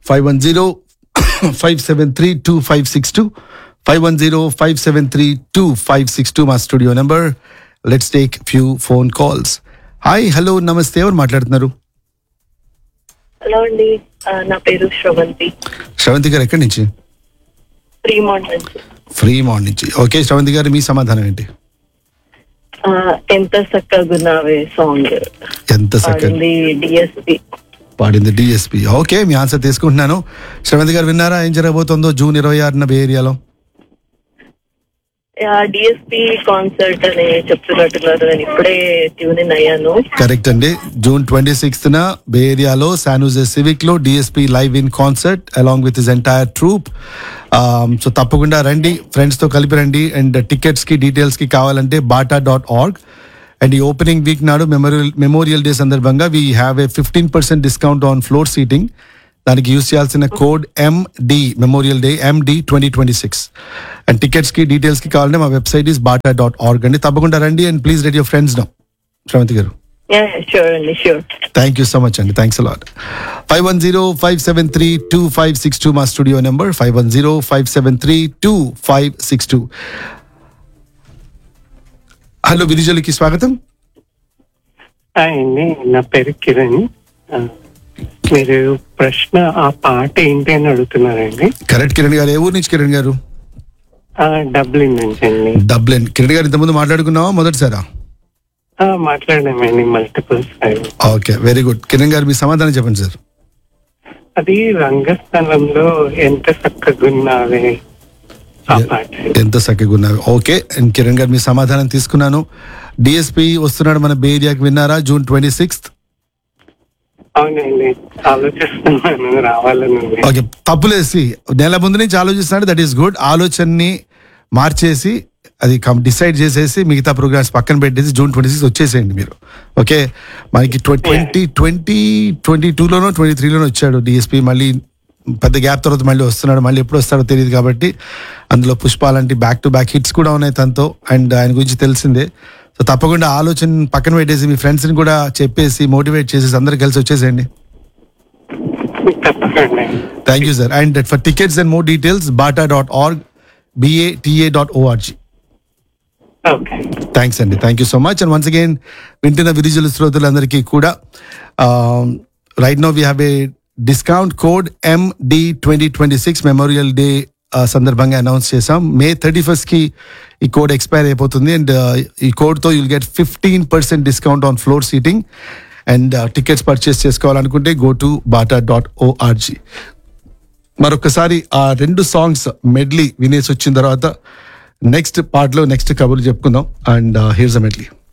Five one zero five seven three two five six two five one zero five seven three two five six two మా studio number let's take few phone calls hi hello నమస్తే ఎవరు మాట్లాడుతున్నారు hello అండి ఆ, నా పేరు శ్రవంతి శ్రవంతి గారు ఎక్కడి నుంచి ఫ్రీమాంట్ నుంచి ఫ్రీ మార్నింగ్ నుంచి ఓకే శ్రవంతి గారు మీ సమాధానం ఏంటి ఆ, ఎంత చక్కగున్నావే సాంగ్ ఎంత చక్కగా పాడింది డిఎస్పి పాడింది డిఎస్పి ఓకే మీ ఆన్సర్ తీసుకుంటున్నాను శ్రవంతి గారు విన్నారా ఏం జరగబోతుందో జూన్ ఇరవై ఆరున బే ఏరియాలో డిఎస్పి కాన్సర్ట్ అని చెప్తున్నట్టున్నారు నేను ఇప్పుడే ట్యూన్ ఇన్ అయ్యాను కరెక్ట్ అండి జూన్ ట్వంటీ సిక్స్త్ న బే ఏరియాలో శానూజే సివిక్ లో DSP live in concert along with his entire troupe so తప్పకుండా రండి ఫ్రెండ్స్ తో కలిపి రండి అండ్ టికెట్స్ కి డీటెయిల్స్ కి కావాలంటే బాటా డాట్ ఆర్గ్ అండ్ ఈ ఓపెనింగ్ వీక్ నాడు మెమోరియల్ మెమోరియల్ డే సందర్భంగా we have a fifteen percent discount on floor seating దానికి యూస్ చేయాల్సిన code MD memorial day MD twenty twenty six and tickets కి details కి కావాలంటే మా website is BATA dot org అండి తప్పకుండా రండి and please read your friends no Sravanthi గారు షూర్ అండి sure thank you so much అండి thanks a lot five one zero five seven three two five six two మా studio number five one zero five seven three two five six two hello విరిజలికి స్వాగతం hi అండి నా పేరు కిరణ్ ఆ, మీరు ప్రశ్న ఆ పాట ఏంటి అని అడుగుతున్నారండి కరెక్ట్ కిరణ్ గారు ఏ ఊరు నుంచి కిరణ్ గారు ఆ, డబ్లిన్ నుంచి అండి డబ్లిన్ కిరణ్ గారు ఇంతకుముందు మాట్లాడుకున్నావా మొదటిసారా ఆ, మాట్లాడామండి multiple sir okay very good Kiran గారు మీ సమాధానం చెప్పండి సార్ అది రంగస్థలంలో ఎంత చక్కగున్నావే ఆ పాట ఎంత చక్కగా ఉన్నారు ఓకే అండ్ కిరణ్ గారు మీ సమాధానం తీసుకున్నాను డిఎస్పి వస్తున్నాడు మన బే ఏరియాకి విన్నారా జూన్ ట్వంటీ సిక్స్త్ అవునండి ఆలోచిస్తున్నాను రావాలని ఉంది. ఓకే తప్పులేసి నెల ముందు నుంచి ఆలోచిస్తున్నాడు దట్ ఈస్ గుడ్ ఆలోచనని మార్చేసి అది డిసైడ్ చేసేసి మిగతా ప్రోగ్రామ్స్ పక్కన పెట్టేసి జూన్ ట్వంటీ సిక్స్ వచ్చేసేయండి మీరు ఓకే మనకి ట్వంటీ ట్వంటీ ట్వంటీ టూలోనో ట్వంటీ త్రీలోనో వచ్చాడు డిఎస్పి మళ్ళీ పెద్ద గ్యాప్ తర్వాత మళ్ళీ వస్తున్నాడు మళ్ళీ ఎప్పుడు వస్తాడో తెలియదు కాబట్టి అందులో పుష్ప లాంటి బ్యాక్ టు బ్యాక్ హిట్స్ కూడా ఉన్నాయి తనతో అండ్ ఆయన గురించి తెలిసిందే సో తప్పకుండా ఆలోచన పక్కన పెట్టేసి మీ ఫ్రెండ్స్ని కూడా చెప్పేసి మోటివేట్ చేసేసి అందరు కలిసి వచ్చేసేయండి తప్పకుండా thank you sir and for tickets and more details BATA dot org B A T A dot ORG okay thanks అండి thank you so much and once again వింటున్న విరిజుల శ్రోతలందరికీ కూడా right no we have a discount code MD twenty twenty six memorial day సందర్భంగా announce చేసాం May thirty first కి ఈ code expire అయిపోతుంది అండ్ ఈ కోడ్ తో you'll get fifteen percent discount on floor seating and tickets purchase చేసుకోవాలనుకుంటే go to BATA dot ORG మరొకసారి ఆ రెండు సాంగ్స్ మెడ్లీ వినేసి వచ్చిన తర్వాత నెక్స్ట్ పార్ట్లో నెక్స్ట్ కబుర్లు చెప్పుకుందాం అండ్ హియర్స్ అ మెడ్లీ